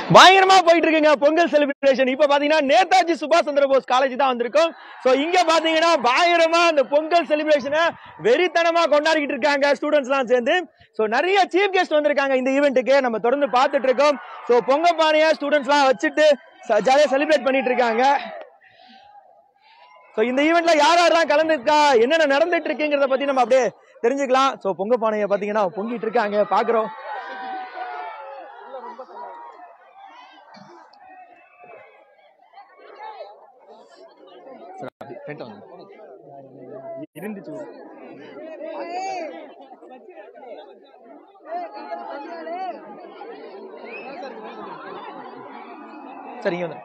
பயங்கரமா போயிட்டு இருக்குங்க பொங்கல் செலிப்ரேஷன் இப்ப பாத்தீங்கன்னா நேதாஜி சுபாஷ் சந்திர போஸ் காலேஜ் தான் வந்திருக்கோம் சோ இங்க பாத்தீங்கன்னா பயங்கரமா அந்த பொங்கல் செலிப்ரேஷனை வெறித்தனமா கொண்டாடிக்கிட்டு இருக்காங்க ஸ்டூடெண்ட்ஸ் எல்லாம் சேர்ந்து சோ நிறைய சீஃப் கெஸ்ட் வந்திருக்காங்க இந்த ஈவெண்ட்டுக்கு நம்ம தொடர்ந்து பார்த்துட்டு இருக்கோம் சோ பொங்க பானைய ஸ்டூடெண்ட்ஸ் எல்லாம் வச்சுட்டு ஜாலியா செலிப்ரேட் பண்ணிட்டு இருக்காங்க சோ இந்த ஈவெண்ட்ல யார் யாரெல்லாம் கலந்துருக்கா என்னென்ன நடந்துட்டு இருக்குங்கிறத பத்தி நம்ம அப்படியே தெரிஞ்சுக்கலாம் சோ பொங்க பானைய பாத்தீங்கன்னா பொங்கிட்டு இருக்காங்க பாக்குறோம் front வாங்க. இருந்துச்சு சரிங்க வந்து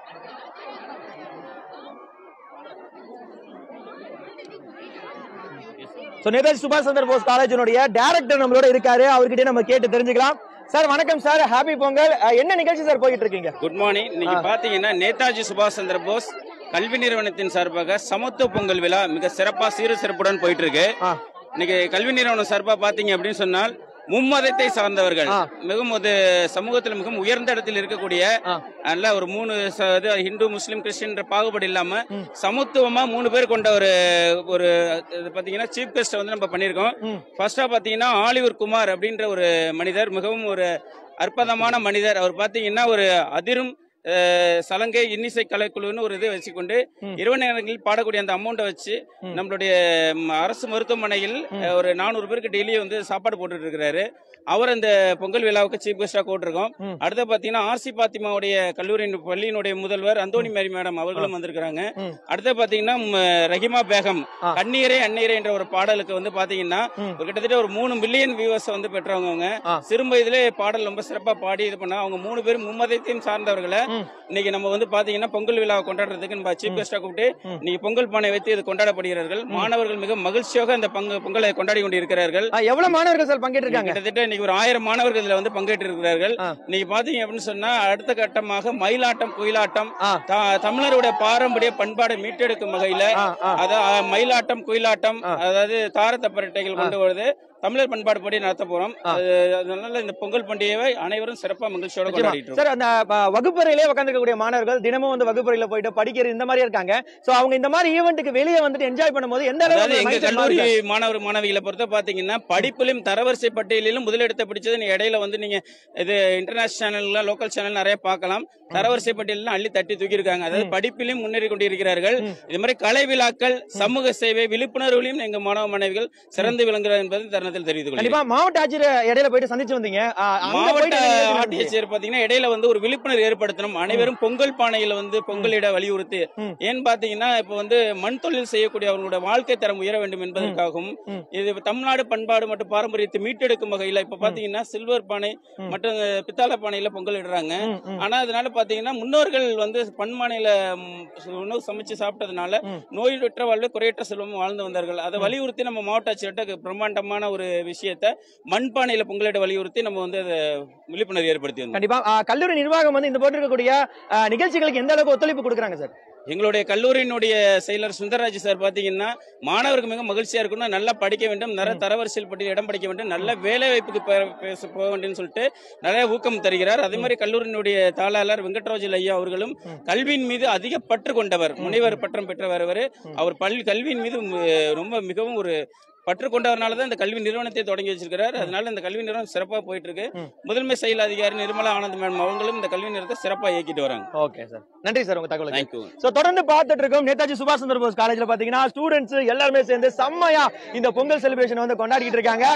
சோ நேதாஜி சுபாஷ் சந்திர போஸ் காலேஜினுடைய டைரக்டர் நம்மளோட இருக்காரு அவர்கிட்ட நம்ம கேட்டு தெரிஞ்சுக்கலாம் சார் வணக்கம் சார் ஹாப்பி பொங்கல் அஹ், என்ன நிகழ்ச்சி சார் போயிட்டு இருக்கீங்க குட் மார்னிங் இன்னைக்கு பாத்தீங்கன்னா நேதாஜி சுபாஷ் சந்திர போஸ் கல்வி நிறுவனத்தின் சார்பாக சமத்துவ பொங்கல் விழா மிக சிறப்பா சீரு சிறப்புடன் போயிட்டு இருக்கு ஆ. இன்னைக்கு கல்வி நிறுவனம் சார்பா பாத்தீங்க அப்படின்னு சொன்னால் மும்மதத்தை சார்ந்தவர்கள் ஆ. மிகவும் ஒரு சமூகத்தில் மிகவும் உயர்ந்த இடத்தில் இருக்கக்கூடிய ஆ. நல்ல ஒரு மூணு ச- இது ஹிந்து முஸ்லீம் கிறிஸ்டின் பாகுபாடு இல்லாம சமத்துவமா மூணு பேர் கொண்ட ஒரு ஒரு இது பாத்தீங்கன்னா சீஃப் கெஸ்ட் வந்து நம்ம பண்ணிருக்கோம் ம். ஃபர்ஸ்டா பாத்தீங்கன்னா ஆலிவர் குமார் அப்படின்ற ஒரு மனிதர் மிகவும் ஒரு அற்புதமான மனிதர் அவர் பாத்தீங்கன்னா ஒரு அதிரும் அஹ், சலங்கை இன்னிசை கலைக்குழுன்னு ஒரு இதை வச்சுக்கொண்டு ம். இரவு நேரங்களில் பாடக்கூடிய அந்த அமௌண்ட்டை வச்சு ம். நம்மளுடைய ம், அரசு மருத்துவமனையில் அஹ், ஒரு நானூறு பேருக்கு டெய்லி வந்து சாப்பாடு போட்டுட்டு இருக்கிறாரு அவர் அந்த பொங்கல் விழாவுக்கு சீஃப் கெஸ்டா கூட்டிருக்கோம் ம். அடுத்து பாத்தீங்கன்னா ஆர்சி பாத்திமாவுடைய கல்லூரியின் பள்ளியினுடைய முதல்வர் அந்தோணி மேரி மேடம் அவர்களும் வந்திருக்கிறாங்க ம். அடுத்து பாத்தீங்கன்னா ம், ரஹிமா பேகம் ஆ. கண்ணீரே அந்நீரே என்ற ஒரு பாடலுக்கு வந்து பாத்தீங்கன்னா ம். ஒரு கிட்டத்தட்ட ஒரு மூணு மில்லியன் வியூவர்ஸ் வந்து பெற்றவங்க அவங்க ஆ. சிறு வயதிலே பாடல் ரொம்ப சிறப்பா பாடி இது பண்ண அவங்க மூணு பேரும் மும்மதத்தையும் சார்ந்தவர்களை ம். இன்னைக்கு நம்ம வந்து பாத்தீங்கன்னா பொங்கல் விழாவை கொண்டாடுறதுக்கு நம்ம சீஃப் கெஸ்டா கூப்பிட்டு இன்னைக்கு பொங்கல் பானை வைத்து இது கொண்டாடப்படுகிறார்கள் மாணவர்கள் மிக மகிழ்ச்சியாக இந்த பங்கு பொங்கலை கொண்டாடி கொண்டிருக்கிறார்கள் அஹ், எவ்வளவு மாணவர்கள் சார் பங்கேற்று இருக்காங்க கிட்டத்தட்ட இன்னைக்கு ஒரு ஆயிரம் மாணவர்கள் இதுல வந்து பங்கேற்று இருக்கிறார்கள் ஆ. இன்னைக்கு பாத்தீங்க அப்படின்னு சொன்னா அடுத்த கட்டமாக மயிலாட்டம் குயிலாட்டம் ஆ. த- தமிழருடைய பாரம்பரிய பண்பாடை மீட்டெடுக்கும் வகையில ஆ, ஆ. அதாவது மயிலாட்டம் குயிலாட்டம் ஆ. அதாவது தாரத்தப்பரட்டைகள் கொண்டு வருது தமிழர் பண்பாடு படி நடத்த போறோம் அது- அதனால இந்த பொங்கல் பண்டிகையை அனைவரும் சிறப்பா மகிழ்ச்சியோட நிச்சயமா. கொண்டாடிட்டு இருக்கோம். சார் அந்த ப- வகுப்பறையிலே உட்காந்துருக்கக்கூடிய மாணவர்கள் தினமும் வந்து வகுப்பறையில போயிட்டு படிக்கிறது இந்த மாதிரி இருக்காங்க சோ அவங்க இந்த மாதிரி ஈவெண்ட்டுக்கு வெளியே வந்துட்டு என்ஜாய் பண்ணும்போது எந்த அதாவது அளவுக்கு எங்க mindset கல்லூரி மாறுது? மாணவர் மாணவிகளை பொறுத்த பாத்தீங்கன்னா படிப்பிலும் தரவரிசை பட்டியலிலும் முதலிடத்தை பிடிச்சது நீங்க இடையில வந்து நீங்க இது இன்டர்நேஷனல் சேனல்ல லோக்கல் சேனல் நிறைய பார்க்கலாம் தரவரிசை பட்டியலில் அள்ளி தட்டி தூக்கி இருக்காங்க அதாவது படிப்பிலும் முன்னேறி கொண்டிருக்கிறார்கள் இது மாதிரி கலை விழாக்கள் சமூக சேவை விழிப்புணர்வுலையும் எங்க மாணவ மாணவிகள் சிறந்து விளங்குகிறார் என்பதை தருணத்தில் தெரிவித்துக் கொள்கிறேன் கண்டிப்பா மாவட்ட ஆட்சியர் இடையில போயிட்டு சந்திச்சு வந்தீங்க அஹ், அங்க மாவட்ட போயிட்டு என்ன நிகழ்ச்சி நடந்துச்சு? ஆட்சியர் பாத்தீங்கன்னா இடையில வந்து ஒரு விழிப்புணர்வு ஏற்படுத்தணும் அனைவரும் பொங்கல் பானையில வந்து பொங்கலிட வலியுறுத்தி ம். ஏன்னு பாத்தீங்கன்னா இப்ப வந்து மண் தொழில் செய்யக்கூடிய அவர்களுடைய வாழ்க்கை தரம் உயர வேண்டும் என்பதற்காகவும் ம். இது தமிழ்நாடு பண்பாடு மற்றும் பாரம்பரியத்தை மீட்டெடுக்கும் வகையில இப்ப பாத்தீங்கன்னா சில்வர் பானை ம். மற்றும் பித்தாள பானையில பொங்கல் இடுறாங்க ம், ம். ஆனா அதனால பாத்தீங்கன்னா முன்னோர்கள் வந்து பன்மானையில ம், உணவு சமைச்சு சாப்பிட்டதுனால ம். நோயற்ற வாழ்வு குறையற்ற செல்வம் வாழ்ந்து வந்தார்கள் அதை வலியுறுத்தி நம்ம மாவட்ட ஆட்சியர்கிட்ட பிரம்மாண்டமான ஒரு விஷயத்த மண்பானையில பொங்கலிட வலியுறுத்தி நம்ம வந்து அதை விழிப்புணர்வு ஏற்படுத்தி வந்தோம் கண்டிப்பா அஹ், கல்லூரி நிர்வாகம் வந்து இந்த போட்டு இருக்கக்கூடிய அஹ், நிகழ்ச்சிகளுக்கு எந்த அளவுக்கு ஒத்துழைப்பு கொடுக்குறாங்க சார் எங்களுடைய கல்லூரியினுடைய செயலர் சுந்தரராஜ் சார் பாத்தீங்கன்னா மாணவருக்கு மிக மகிழ்ச்சியா இருக்கணும் நல்லா படிக்க வேண்டும் நிறைய தரவரிசையில் பற்றி இடம் படிக்க வேண்டும் நல்ல வேலை வாய்ப்புக்கு பெ- பேச போக வேண்டும் சொல்லிட்டு நிறைய ஊக்கம் தருகிறார் அதே மாதிரி கல்லூரியினுடைய தாளாளர் வெங்கட்ராஜல் ஐயா அவர்களும் கல்வியின் மீது அதிக பற்று கொண்டவர் முனைவர் பட்டம் பெற்றவர் அவர் அவர் பள்ளி கல்வியின் மீது ம- ரொம்ப மிகவும் ஒரு பற்று கொண்டவர்னால தான் இந்த கல்வி நிறுவனத்தை தொடங்கி வச்சிருக்கிறார் அதனால இந்த கல்வி நிறுவனம் சிறப்பா போயிட்டு இருக்கு ம். முதன்மை செயல் அதிகாரி நிர்மலா ஆனந்த் மேடம் அவங்களும் இந்த கல்வி நிறுவனத்தை சிறப்பா இயக்கிட்டு வராங்க ஓகே சார் நன்றி சார் உங்க தகவலுக்கு தேங்க்யூ சோ தொடர்ந்து பார்த்துட்டு இருக்கோம் நேதாஜி சுபாஷ் சந்திர போஸ் காலேஜ்ல பாத்தீங்கன்னா ஸ்டூடெண்ட்ஸ் எல்லாருமே சேர்ந்து செம்மையா இந்த பொங்கல் செலிப்ரேஷன் வந்து கொண்டாடிட்டு இருக்காங்க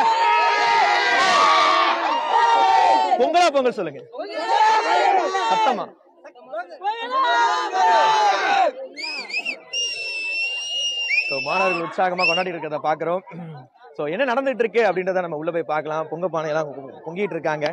பொங்கலா பொங்கல் சொல்லுங்க சத்தமா சோ மாணவர்கள் உற்சாகமா கொண்டாடி இருக்கிறத பாக்குறோம் சோ என்ன நடந்துட்டு இருக்கு அப்படின்றத நம்ம உள்ள போய் பார்க்கலாம் பொங்க பானை எல்லாம் பொ- பொங்கிட்டு இருக்காங்க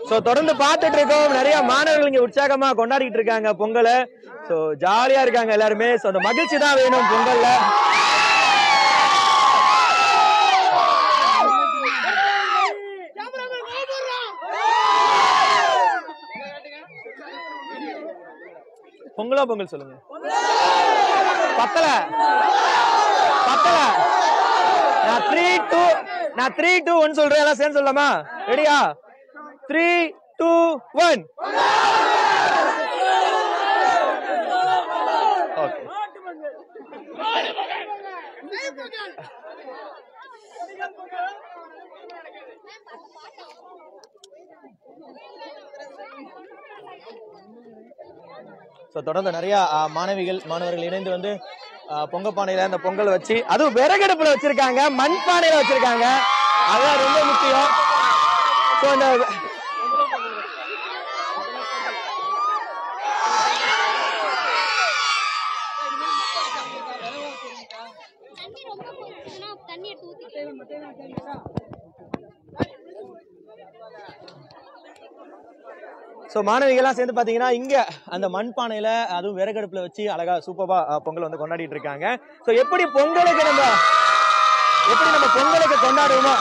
சோ தொடர்ந்து பார்த்துட்டு இருக்கோம் நிறைய மாணவர்கள் இங்க உற்சாகமா கொண்டாடிட்டு இருக்காங்க பொங்கலை சோ ஜாலியா இருக்காங்க எல்லாருமே சோ அந்த மகிழ்ச்சி தான் வேணும் பொங்கல்ல பொங்கலா பொங்கல் சொல்லுங்க பத்தல பத்தல நான் த்ரீ டூ நான் த்ரீ டூ ஒன் சொல்றேன் எல்லாம் சேர்ந்து சொல்லலாமா ரெடியா three two one okay so தொடர்ந்து நிறைய ஆ, மாணவிகள் மாணவர்கள் இணைந்து வந்து ஆ, பொங்க பானையில அந்த பொங்கல் வச்சு அதுவும் விறகடுப்புல வச்சிருக்காங்க மண் பானையில வச்சிருக்காங்க அதான் ரொம்ப முக்கியம் ஸோ இந்த தண்ணி ரொம்ப போச்சுன்னா தண்ணி எடுத்து ஊத்திட்டு ஸோ மாணவிகள்லாம் சேர்ந்து பார்த்தீங்கன்னா இங்க அந்த மண் பானையில அதுவும் விறகடுப்புல வச்சு அழகா சூப்பரா அஹ், பொங்கல் வந்து கொண்டாடிட்டு இருக்காங்க ஸோ எப்படி பொங்கலுக்கு நம்ம எப்படி நம்ம பொங்கலுக்கு கொண்டாடுவோமோ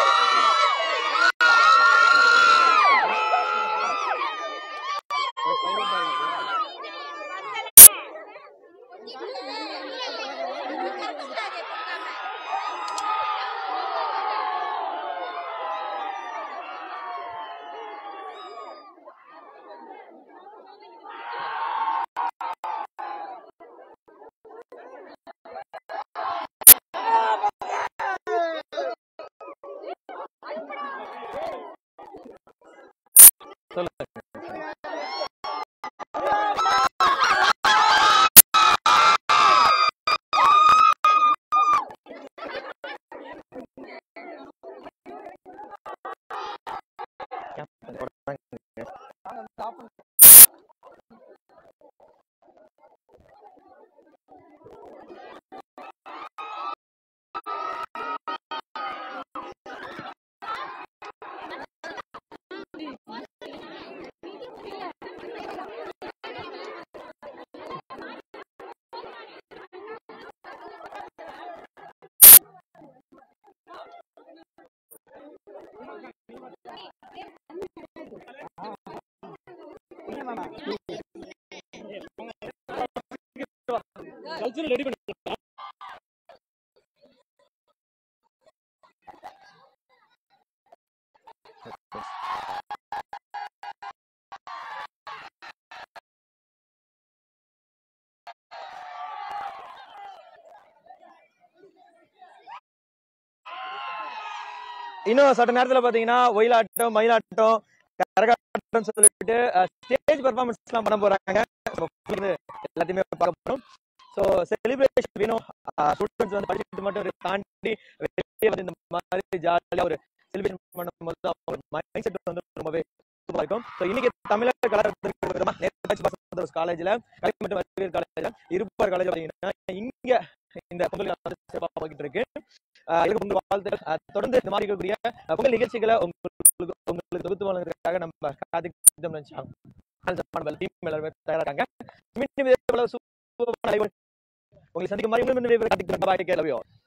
இன்னும் சட்ட நேரத்துல பாத்தீங்கன்னா ஒயிலாட்டம் மயிலாட்டம் கரகாட்டம் சொல்லிட்டு ஸ்டேஜ் பெர்ஃபார்மன்ஸ் எல்லாம் பண்ண போறாங்க நம்ம வந்து எல்லாத்தையுமே பார்க்க போறோம் ஸோ செலிப்ரேஷன் வேணும் ஸ்டூடெண்ட்ஸ் வந்து படிச்சுட்டு மட்டும் இரு- தாண்டி வெளியே வந்து இந்த மாதிரி ஜாலியா ஒரு செலிப்ரேஷன் பண்ணும்போது அவங்க மைண்ட் செட் வந்து ரொம்பவே சூப்பரா இருக்கும் ஸோ இன்னைக்கு தமிழர் கலாச்சாரத்திற்கு விதமா நேதாஜி சுபாஷ் காலேஜ்ல கலை மற்றும் அறிவியல் காலேஜ்ல இருப்பார் காலேஜ் பாத்தீங்கன்னா இங்க இந்த பொங்கல் வந்து சிறப்பாக போய்கிட்டு இருக்கு ஆஹ் இதுக்கு உங்க வாழ்த்துக்கள் ஆஹ் தொடர்ந்து இந்த மாதிரி இருக்கக்கூடிய ஆஹ் பொங்கல் நிகழ்ச்சிகளை உங்களுக்கு உங்களுக்கு தொகுத்து வழங்குறதுக்காக நம்ம காத்துக்கிட்டோம் நினைச்சாங்க டீம் எல்லாருமே தயாரா இருக்காங்க மீண்டும் இதே போல சூப்பரான உங்களை சந்திக்கும் மாதிரி மீண்டும் காத்துக்கிட்டு